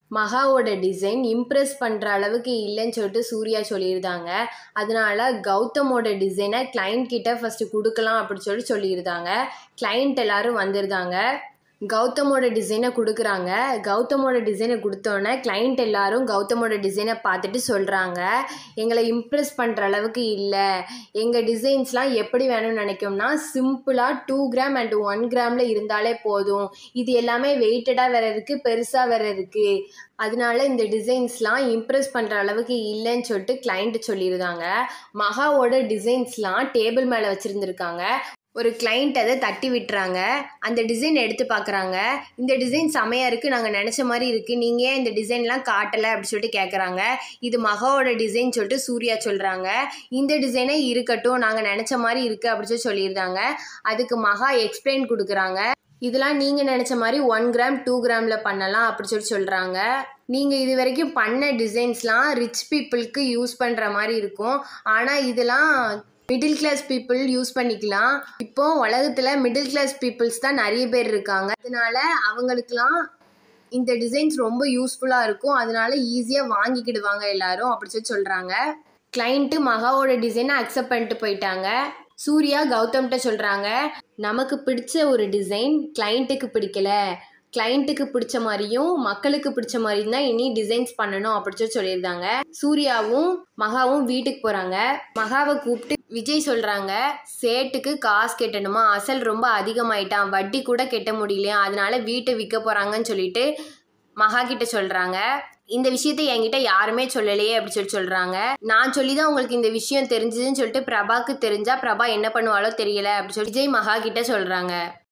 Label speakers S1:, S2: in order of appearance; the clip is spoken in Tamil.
S1: மகாவோட டிசைன் இம்ப்ரெஸ் பண்ணுற அளவுக்கு இல்லைன்னு சொல்லிட்டு சூர்யா சொல்லியிருந்தாங்க அதனால கௌதமோட டிசைனை கிளைண்ட் கிட்ட ஃபஸ்ட்டு கொடுக்கலாம் அப்படின்னு சொல்லி சொல்லியிருந்தாங்க கிளைண்ட் எல்லாரும் வந்திருந்தாங்க கௌதமோட டிசைனை கொடுக்குறாங்க கௌதமோட டிசைனை கொடுத்தோன்னே கிளைண்ட் எல்லாரும் கௌதமோட டிசைனை பார்த்துட்டு சொல்கிறாங்க எங்களை இம்ப்ரெஸ் பண்ணுற அளவுக்கு இல்லை எங்கள் டிசைன்ஸ்லாம் எப்படி வேணும்னு நினைக்கோம்னா சிம்பிளாக டூ கிராம் அண்ட் ஒன் கிராமில் இருந்தாலே போதும் இது எல்லாமே வெயிட்டடாக வேற இருக்குது பெருசாக வேற இருக்குது அதனால இந்த டிசைன்ஸ்லாம் இம்ப்ரெஸ் பண்ணுற அளவுக்கு இல்லைன்னு சொல்லிட்டு கிளைண்ட் சொல்லியிருந்தாங்க மகாவோட டிசைன்ஸ்லாம் டேபிள் மேலே வச்சுருந்துருக்காங்க ஒரு கிளைண்ட் அதை தட்டி விட்டுறாங்க அந்த டிசைன் எடுத்து பார்க்குறாங்க இந்த டிசைன் செமையாக இருக்குது நாங்கள் நினச்ச மாதிரி இருக்குது நீங்கள் ஏன் இந்த டிசைன்லாம் காட்டலை அப்படின்னு சொல்லிட்டு கேட்குறாங்க இது மகாவோட டிசைன் சொல்லிட்டு சூர்யா சொல்கிறாங்க இந்த டிசைனே இருக்கட்டும் நாங்கள் நினச்ச மாதிரி இருக்குது அப்படின்னு சொல்லி சொல்லியிருந்தாங்க அதுக்கு மகா எக்ஸ்பிளைன் கொடுக்குறாங்க இதெல்லாம் நீங்கள் நினச்ச மாதிரி ஒன் கிராம் டூ கிராமில் பண்ணலாம் அப்படி சொல்லி சொல்கிறாங்க நீங்கள் இது வரைக்கும் பண்ண டிசைன்ஸ்லாம் ரிச் பீப்புளுக்கு யூஸ் பண்ணுற மாதிரி இருக்கும் ஆனால் இதெல்லாம் மிடில் கிளாஸ் பீப்புள் யூஸ் பண்ணிக்கலாம் இப்போ உலகத்தில் மிடில் கிளாஸ் பீப்புள்ஸ் தான் நிறைய பேர் இருக்காங்க அதனால அவங்களுக்குலாம் இந்த டிசைன்ஸ் ரொம்ப யூஸ்ஃபுல்லாக இருக்கும் அதனால ஈஸியாக வாங்கிக்கிடுவாங்க எல்லாரும் அப்படி சொல்லி சொல்கிறாங்க கிளைண்ட்டு மகாவோட டிசைனை அக்செப்ட் பண்ணிட்டு போயிட்டாங்க சூர்யா கௌதம்கிட்ட சொல்கிறாங்க நமக்கு பிடிச்ச ஒரு டிசைன் கிளைண்ட்டுக்கு பிடிக்கல கிளைண்ட்டுக்கு பிடிச்ச மாதிரியும் மக்களுக்கு பிடிச்ச மாதிரியும் தான் இனி டிசைன்ஸ் பண்ணணும் அப்படி சொல்லி சொல்லியிருந்தாங்க சூர்யாவும் மகாவும் வீட்டுக்கு போகிறாங்க மகாவை கூப்பிட்டு விஜய் சொல்கிறாங்க சேட்டுக்கு காசு கட்டணுமா அசல் ரொம்ப அதிகமாயிட்டான் வட்டி கூட கட்ட முடியலையா அதனால வீட்டை விற்க போகிறாங்கன்னு சொல்லிட்டு மகா கிட்ட சொல்கிறாங்க இந்த விஷயத்த என்கிட்ட யாருமே சொல்லலையே அப்படி சொல்லி சொல்கிறாங்க நான் சொல்லி தான் உங்களுக்கு இந்த விஷயம் தெரிஞ்சதுன்னு சொல்லிட்டு பிரபாக்கு தெரிஞ்சா பிரபா என்ன பண்ணுவாளோ தெரியல அப்படி சொல்லி விஜய் மகா கிட்ட சொல்கிறாங்க